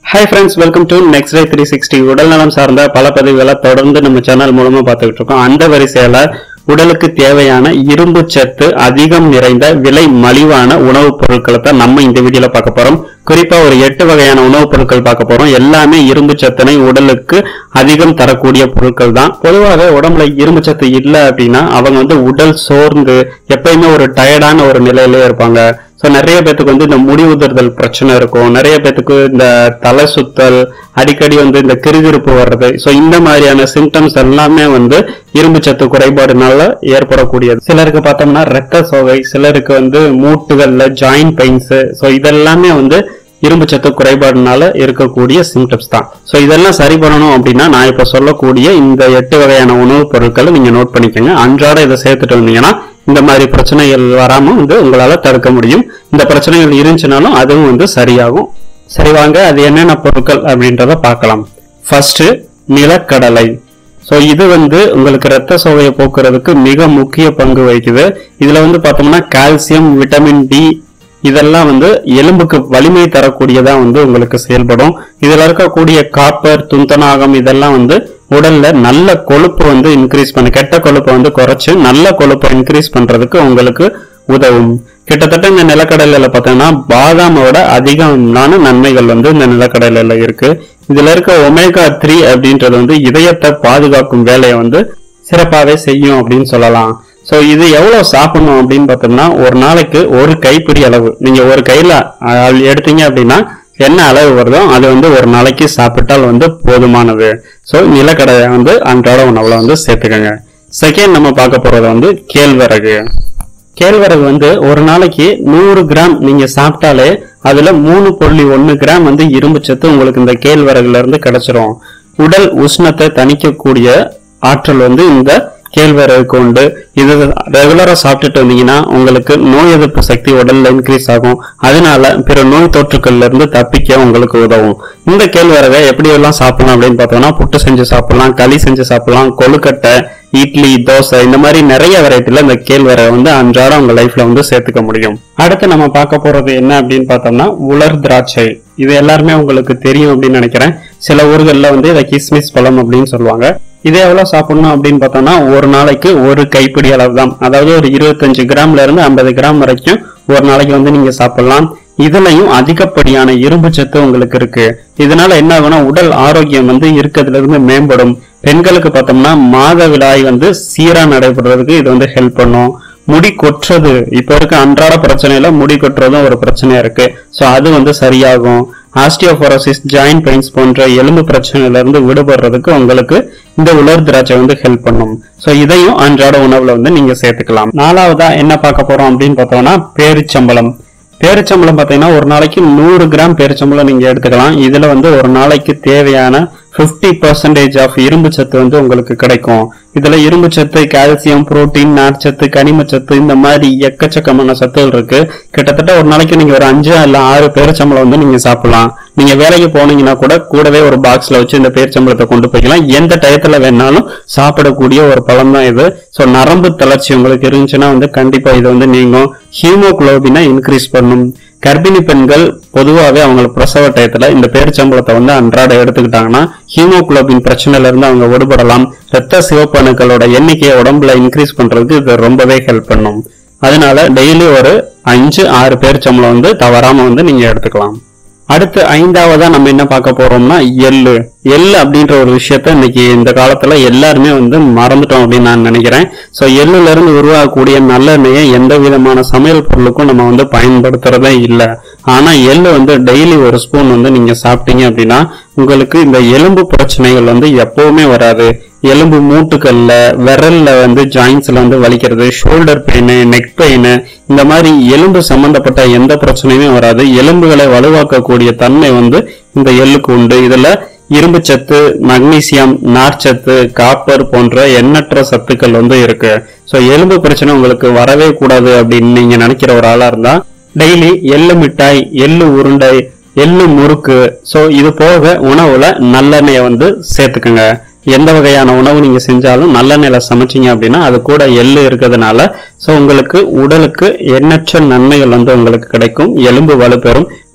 hi friends welcome to next day three sixty உடல் நலம் சார்ந்த பல பதிவுகளை தொடர்ந்து நம்ம சேனல் மூலமா பார்த்துக்கிட்டு இருக்கோம் அந்த வரிசையில உடலுக்கு தேவையான இரும்பு சத்து அதிகம் நிறைந்த விலை மலிவான உணவுப் பொருட்களை தான் நம்ம இந்த வீடியோல பார்க்க போறோம் குறிப்பா ஒரு எட்டு வகையான உணவுப் பொருட்கள் பார்க்க போறோம் எல்லாமே இரும்பு சத்தினை உடலுக்கு அதிகம் தரக்கூடிய பொருட்கள் தான் பொதுவாக உடம்புல இரும்பு சத்து இல்லை அப்படின்னா அவங்க வந்து உடல் சோர்ந்து எப்பயுமே ஒரு டயர்டான ஒரு நிலையிலே இருப்பாங்க ஸோ நிறைய பேத்துக்கு வந்து இந்த முடி உதிர்தல் பிரச்சனை இருக்கும் நிறைய பேத்துக்கு இந்த தலை சுத்தல் அடிக்கடி வந்து இந்த கிருகிருப்பு வர்றது ஸோ இந்த மாதிரியான சிம்டம்ஸ் எல்லாமே வந்து இரும்பு சத்து குறைபாடுனால ஏற்படக்கூடியது சிலருக்கு பார்த்தோம்னா ரத்த சோகை சிலருக்கு வந்து மூட்டுகள்ல ஜாயிண்ட் பெயின்ஸ் ஸோ இதெல்லாமே வந்து இரும்பு சத்து குறைபாடுனால இருக்கக்கூடிய சிம்டம்ஸ் தான் ஸோ இதெல்லாம் சரி பண்ணணும் அப்படின்னா நான் இப்போ சொல்லக்கூடிய இந்த எட்டு வகையான உணவுப் பொருட்களை நீங்க நோட் பண்ணிக்கோங்க அன்றாட இதை சேர்த்துட்டு வந்தீங்கன்னா இந்த மாதிரி பிரச்சனைகள் வராம வந்து உங்களால தடுக்க முடியும் இந்த பிரச்சனைகள் இருந்துச்சுனாலும் அதுவும் வந்து சரியாகும் சரி வாங்க அது என்னென்ன பொருட்கள் அப்படின்றத பார்க்கலாம் ஃபர்ஸ்ட் நிலக்கடலை ஸோ இது வந்து உங்களுக்கு ரத்த சோகையை போக்குறதுக்கு மிக முக்கிய பங்கு வகிக்குது இதுல வந்து பார்த்தோம்னா கால்சியம் விட்டமின் டி இதெல்லாம் வந்து எலும்புக்கு வலிமை தரக்கூடியதா வந்து உங்களுக்கு செயல்படும் இதுல இருக்கக்கூடிய காப்பர் துந்தநாகம் இதெல்லாம் வந்து உடல்ல நல்ல கொழுப்பு வந்து இன்க்ரீஸ் பண்ண கெட்ட கொழுப்பை வந்து குறைச்சு நல்ல கொழுப்பை இன்க்ரீஸ் பண்றதுக்கு உங்களுக்கு உதவும் கிட்டத்தட்ட இந்த நிலக்கடலையில பார்த்தீங்கன்னா பாதாமோட அதிகமான நன்மைகள் வந்து இந்த நிலக்கடலையில இருக்கு இதுல இருக்க ஒமேகா த்ரீ அப்படின்றது வந்து இதயத்தை பாதுகாக்கும் வேலையை வந்து சிறப்பாகவே செய்யும் அப்படின்னு சொல்லலாம் ஸோ இது எவ்வளவு சாப்பிடணும் அப்படின்னு பார்த்தோம்னா ஒரு நாளைக்கு ஒரு கைப்பிடி அளவு நீங்க ஒரு கையில அஹ், எடுத்தீங்க அப்படின்னா என்ன அளவு வருதோ அது வந்து ஒரு நாளைக்கு சாப்பிட்டால் வந்து போதுமானது ஸோ நிலக்கடலை வந்து அன்றாட உணவுல வந்து சேர்த்துக்கோங்க செகண்ட் நம்ம பார்க்க போறது வந்து கேழ்வரகு கேழ்வரகு வந்து ஒரு நாளைக்கு நூறு கிராம் நீங்க சாப்பிட்டாலே அதுல மூணு புள்ளி ஒன்னு கிராம் வந்து இரும்பு சத்து உங்களுக்கு இந்த கேழ்வரகுல இருந்து கிடைச்சிரும் உடல் உஷ்ணத்தை தணிக்கக்கூடிய ஆற்றல் வந்து இந்த கேழ்வரகுக்கு உண்டு இது ரெகுலரா சாப்பிட்டுட்டு வந்தீங்கன்னா உங்களுக்கு நோய் எதிர்ப்பு சக்தி உடல்ல இன்க்ரீஸ் ஆகும் அதனால பிற நோய் தொற்றுக்கள்ல இருந்து தப்பிக்க உங்களுக்கு உதவும் இந்த கேழ்வரகை எப்படி எல்லாம் சாப்பிடலாம் அப்படின்னு பார்த்தோம்னா புட்டு செஞ்சு சாப்பிடலாம் களி செஞ்சு சாப்பிடலாம் கொழுக்கட்டை இட்லி தோசை இந்த மாதிரி நிறைய வெரைட்டில இந்த கேழ்வரகை வந்து அன்றாடம் உங்க லைஃப்ல வந்து சேர்த்துக்க முடியும் அடுத்து நம்ம பார்க்க போறது என்ன அப்படின்னு பார்த்தோம்னா உலர் திராட்சை இது எல்லாருமே உங்களுக்கு தெரியும் அப்படின்னு நினைக்கிறேன் சில ஊர்கள்ல வந்து இதை கிஸ்மிஸ் பழம் அப்படின்னு சொல்லுவாங்க இதே எவ்வளவு சாப்பிடணும் அப்படின்னு பார்த்தோம்னா ஒரு நாளைக்கு ஒரு கைப்பிடி அளவு தான் அதாவது ஒரு இருபத்தஞ்சு கிராம்ல இருந்து ஐம்பது கிராம் வரைக்கும் ஒரு நாளைக்கு வந்து நீங்க சாப்பிடலாம் இதுலயும் அதிகப்படியான இரும்பு சத்து உங்களுக்கு இருக்கு இதனால என்ன ஆகும்னா உடல் ஆரோக்கியம் வந்து இருக்கிறதுல இருந்து மேம்படும் பெண்களுக்கு பார்த்தோம்னா மாதவிடாய் வந்து சீரா நடைபெறதுக்கு இது வந்து ஹெல்ப் பண்ணும் முடி கொட்டுறது இப்ப இருக்க அன்றாட பிரச்சனையில முடி கொட்டுறதும் ஒரு பிரச்சனையா இருக்கு சோ அது வந்து சரியாகும் ஆஸ்டியோபோரோசிஸ் ஜாயிண்ட் பெயின்ஸ் போன்ற எலும்பு பிரச்சனையில இருந்து விடுபடுறதுக்கு உங்களுக்கு இந்த உலர் திராட்சை வந்து ஹெல்ப் பண்ணும் சோ இதையும் அன்றாட உணவுல வந்து நீங்க சேர்த்துக்கலாம் நாலாவதா என்ன பார்க்க போறோம் அப்படின்னு பார்த்தோம்னா பேரிச்சம்பழம் பேரிச்சம்பழம் பார்த்தீங்கன்னா ஒரு நாளைக்கு நூறு கிராம் பேரிச்சம்பழம் நீங்க எடுத்துக்கலாம் இதுல வந்து ஒரு நாளைக்கு தேவையான 50% பர்சன்டேஜ் ஆஃப் இரும்பு சத்து வந்து உங்களுக்கு கிடைக்கும் இதுல இரும்பு சத்து கால்சியம் புரோட்டீன் நார்ச்சத்து கனிமச்சத்து இந்த மாதிரி எக்கச்சக்கமான சத்துகள் இருக்கு கிட்டத்தட்ட ஒரு நாளைக்கு நீங்க ஒரு அஞ்சு இல்ல ஆறு பேரிச்சம்பழம் வந்து நீங்க சாப்பிடலாம் நீங்க வேலைக்கு போனீங்கன்னா கூட கூடவே ஒரு பாக்ஸ்ல வச்சு இந்த பேரிச்சம்பழத்தை கொண்டு போய்க்கலாம் எந்த டயத்துல வேணாலும் சாப்பிடக்கூடிய ஒரு பழம் தான் இது ஸோ நரம்பு தளர்ச்சி உங்களுக்கு இருந்துச்சுன்னா வந்து கண்டிப்பா இது வந்து நீங்கும் ஹீமோகுளோபினை இன்க்ரீஸ் பண்ணும் கர்ப்பிணி பெண்கள் பொதுவாகவே அவங்க பிரசவ டயத்துல இந்த பேரிச்சம்பழத்தை வந்து அன்றாட எடுத்துக்கிட்டாங்கன்னா ஹீமோகுளோபின் பிரச்சனையில இருந்து அவங்க விடுபடலாம் இரத்த சிவப்பணுக்களோட எண்ணிக்கையை உடம்புல இன்க்ரீஸ் பண்றதுக்கு இது ரொம்பவே ஹெல்ப் பண்ணும் அதனால டெய்லி ஒரு அஞ்சு ஆறு பேரிச்சம்பழம் வந்து தவறாம வந்து நீங்க எடுத்துக்கலாம் அடுத்து ஐந்தாவதா நம்ம என்ன பார்க்க போறோம்னா எள்ளு எள்ளு அப்படின்ற ஒரு விஷயத்த இன்னைக்கு இந்த காலத்துல எல்லாருமே வந்து மறந்துட்டோம் அப்படின்னு நான் நினைக்கிறேன் ஸோ எள்ளுல இருந்து உருவாகக்கூடிய நல்லெண்ணெயை எந்த விதமான சமையல் பொருளுக்கும் நம்ம வந்து பயன்படுத்துறதே இல்லை ஆனா எள்ளு வந்து டெய்லி ஒரு ஸ்பூன் வந்து நீங்க சாப்பிட்டீங்க அப்படின்னா உங்களுக்கு இந்த எலும்பு பிரச்சனைகள் வந்து எப்பவுமே வராது எலும்பு மூட்டுக்கல்ல விரல்ல வந்து ஜாயின்ஸ்ல வந்து வலிக்கிறது ஷோல்டர் பெயின் நெக் பெயின் இந்த மாதிரி எலும்பு சம்பந்தப்பட்ட எந்த பிரச்சனையுமே வராது எலும்புகளை வலுவாக்கக்கூடிய தன்மை வந்து இந்த எள்ளுக்கு உண்டு இதுல இரும்பு சத்து மக்னீசியம் நார்ச்சத்து காப்பர் போன்ற எண்ணற்ற சத்துக்கள் வந்து இருக்கு ஸோ எலும்பு பிரச்சனை உங்களுக்கு வரவே கூடாது அப்படின்னு நீங்க நினைக்கிற ஒரு ஆளா இருந்தா டெய்லி எள்ளு மிட்டாய் எள்ளு உருண்டை எள்ளு முறுக்கு ஸோ இது போக உணவுல நல்லெண்ணெயை வந்து சேர்த்துக்குங்க எந்த வகையான உணவு நீங்க செஞ்சாலும் நல்லெண்ணெயில சமைச்சீங்க அப்படின்னா அது கூட எள்ளு இருக்கிறதுனால ஸோ உங்களுக்கு உடலுக்கு எண்ணற்ற நன்மைகள் வந்து உங்களுக்கு கிடைக்கும் எலும்பு வலுப்பெறும்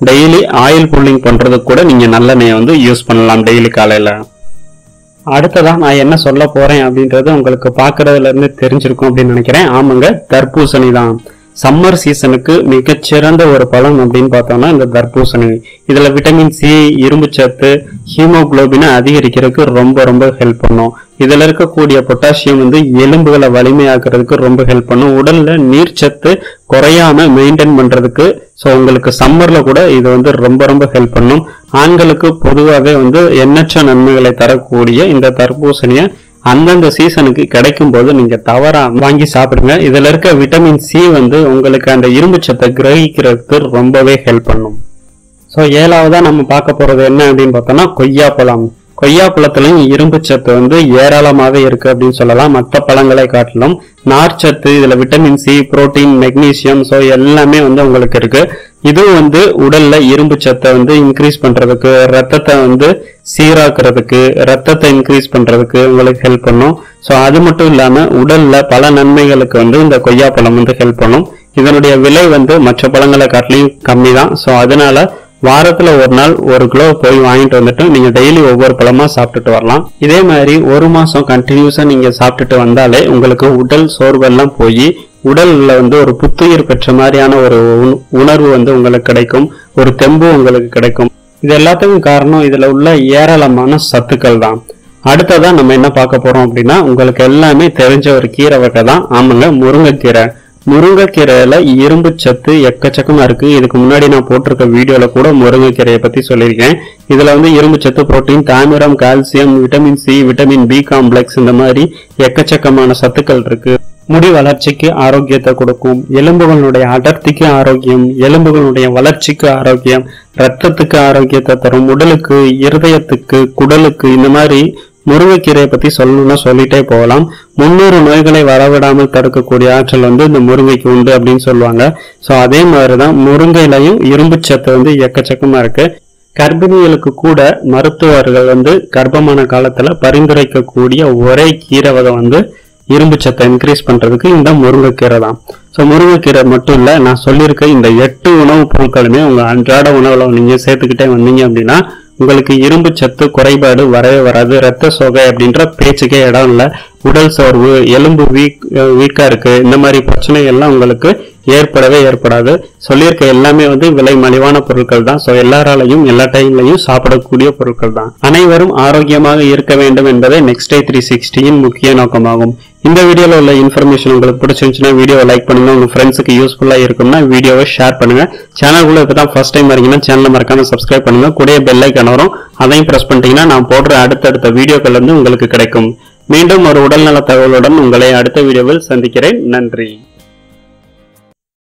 டெய்லி ஆயில் புல்லிங் பண்றதுக்கு கூட நீங்க நல்லெண்ணெயை வந்து யூஸ் பண்ணலாம் டெய்லி காலையில அடுத்ததா நான் என்ன சொல்ல போறேன் அப்படின்றது உங்களுக்கு பாக்குறதுல இருந்து தெரிஞ்சிருக்கும் அப்படின்னு நினைக்கிறேன் ஆமாங்க தர்பூசணி தான் சம்மர் சீசனுக்கு மிகச்சிறந்த ஒரு பழம் அப்படின்னு பார்த்தோம்னா இந்த தர்பூசணி இதுல விட்டமின் சி இரும்புச்சத்து ஹீமோகுளோபினை அதிகரிக்கிறதுக்கு ரொம்ப ரொம்ப ஹெல்ப் பண்ணும் இதுல இருக்கக்கூடிய பொட்டாசியம் வந்து எலும்புகளை வலிமையாக்குறதுக்கு ரொம்ப ஹெல்ப் பண்ணும் உடல்ல நீர்ச்சத்து குறையாம மெயின்டைன் பண்றதுக்கு ஸோ உங்களுக்கு சம்மர்ல கூட இது வந்து ரொம்ப ரொம்ப ஹெல்ப் பண்ணும் ஆண்களுக்கு பொதுவாகவே வந்து எண்ணற்ற நன்மைகளை தரக்கூடிய இந்த தர்பூசணியை அந்தந்த சீசனுக்கு கிடைக்கும் போது நீங்க தவறாம வாங்கி சாப்பிடுங்க இதுல இருக்க விட்டமின் சி வந்து உங்களுக்கு அந்த இரும்பு சத்தை கிரகிக்கிறதுக்கு ரொம்பவே ஹெல்ப் பண்ணும் ஸோ ஏழாவதா நம்ம பார்க்க போறது என்ன அப்படின்னு பார்த்தோம்னா கொய்யாப்பழம் கொய்யாப்பழத்துலயும் இரும்பு சத்து வந்து ஏராளமாவே இருக்கு அப்படின்னு சொல்லலாம் மற்ற பழங்களை காட்டிலும் நார்ச்சத்து இதுல vitamin C protein magnesium so எல்லாமே வந்து உங்களுக்கு இருக்கு இதுவும் வந்து உடல்ல இரும்பு சத்தை வந்து இன்க்ரீஸ் பண்றதுக்கு ரத்தத்தை வந்து சீராக்குறதுக்கு ரத்தத்தை இன்க்ரீஸ் பண்றதுக்கு உங்களுக்கு ஹெல்ப் பண்ணும் ஸோ அது மட்டும் இல்லாம உடல்ல பல நன்மைகளுக்கு வந்து இந்த கொய்யாப்பழம் வந்து ஹெல்ப் பண்ணும் இதனுடைய விலை வந்து மற்ற பழங்களை காட்டிலையும் கம்மி தான் ஸோ அதனால வாரத்துல ஒரு நாள் ஒரு கிலோ போய் வாங்கிட்டு வந்துட்டு நீங்க டெய்லி ஒவ்வொரு பழமா சாப்பிட்டுட்டு வரலாம் இதே மாதிரி ஒரு மாசம் கண்டினியூஸா நீங்க சாப்பிட்டுட்டு வந்தாலே உங்களுக்கு உடல் சோர்வெல்லாம் போய் உடல்ல வந்து ஒரு புத்துயிர் பெற்ற மாதிரியான ஒரு உண- உணர்வு வந்து உங்களுக்கு கிடைக்கும் ஒரு தெம்பு உங்களுக்கு கிடைக்கும் இது எல்லாத்துக்கும் காரணம் இதுல உள்ள ஏராளமான சத்துக்கள் தான் அடுத்ததா நம்ம என்ன பார்க்க போறோம் அப்படின்னா உங்களுக்கு எல்லாமே தெரிஞ்ச ஒரு கீரை வகை தான் ஆமாங்க முருங்கைக்கீரை முருங்கைக்கீரையில இரும்பு சத்து எக்கச்சக்கமா இருக்கு இதுக்கு முன்னாடி நான் போட்டிருக்க வீடியோல கூட முருங்கைக்கீரையை பத்தி சொல்லியிருக்கேன் இதுல வந்து இரும்பு சத்து புரோட்டீன் தாமிரம் calcium vitamin C vitamin B complex இந்த மாதிரி எக்கச்சக்கமான சத்துக்கள் இருக்கு முடி வளர்ச்சிக்கு ஆரோக்கியத்தை கொடுக்கும் எலும்புகளுடைய அடர்த்திக்கு ஆரோக்கியம் எலும்புகளுடைய வளர்ச்சிக்கு ஆரோக்கியம் ரத்தத்துக்கு ஆரோக்கியத்தை தரும் உடலுக்கு இருதயத்துக்கு குடலுக்கு இந்த மாதிரி முருங்கைக்கீரையை பத்தி சொல்லணும்னா சொல்லிட்டே போகலாம் முன்னூறு நோய்களை வரவிடாமல் தடுக்கக்கூடிய ஆற்றல் வந்து இந்த முருங்கைக்கு உண்டு அப்படின்னு சொல்லுவாங்க ஸோ அதே மாதிரிதான் முருங்கையிலையும் இரும்பு சத்து வந்து எக்கச்சக்கமா இருக்கு கர்ப்பிணிகளுக்கு கூட மருத்துவர்கள் வந்து கர்ப்பமான காலத்துல பரிந்துரைக்கக்கூடிய ஒரே கீரை வகை வந்து இரும்பு சத்தை இன்க்ரீஸ் பண்றதுக்கு இந்த முருங்கைக்கீரை தான் ஸோ முருங்கைக்கீரை மட்டும் இல்ல நான் சொல்லியிருக்க இந்த எட்டு உணவுப் பொருட்களுமே உங்க அன்றாட உணவுல நீங்க சேர்த்துக்கிட்டே வந்தீங்க அப்படின்னா உங்களுக்கு இரும்பு சத்து குறைபாடு வரவே வராது ரத்த சோகை அப்படின்ற பேச்சுக்கே இடம் இல்லை உடல் சோர்வு எலும்பு வீக் வீக்கா இருக்கு இந்த மாதிரி பிரச்சனை எல்லாம் உங்களுக்கு ஏற்படவே ஏற்படாது சொல்லியிருக்க எல்லாமே வந்து விலை மலிவான பொருட்கள் தான் ஸோ எல்லாராலையும் எல்லா டைம்லையும் சாப்பிடக்கூடிய பொருட்கள் தான் அனைவரும் ஆரோக்கியமாக இருக்க வேண்டும் என்பதே நெக்ஸ்ட் டே த்ரீ சிக்ஸ்டியின் முக்கிய நோக்கமாகும் இந்த வீடியோல உள்ள இன்ஃபர்மேஷன் உங்களுக்கு பிடிச்சிருந்துச்சுன்னா வீடியோவை லைக் பண்ணுங்க உங்க ஃப்ரெண்ட்ஸுக்கு யூஸ்ஃபுல்லா இருக்கும்னா வீடியோவை ஷேர் பண்ணுங்க சேனலுக்குள்ள இப்போ தான் ஃபர்ஸ்ட் டைம் வரீங்கன்னா சேனலை மறக்காம சப்ஸ்கிரைப் பண்ணுங்க கூடிய பெல் ஐக்கான் வரும் அதையும் பிரஸ் பண்ணிட்டீங்கன்னா நான் போடுற அடுத்தடுத்த வீடியோக்கள் வந்து உங்களுக்கு கிடைக்கும் மீண்டும் ஒரு உடல்நல தகவலுடன் உங்களை அடுத்த வீடியோவில் சந்திக்கிறேன் நன்றி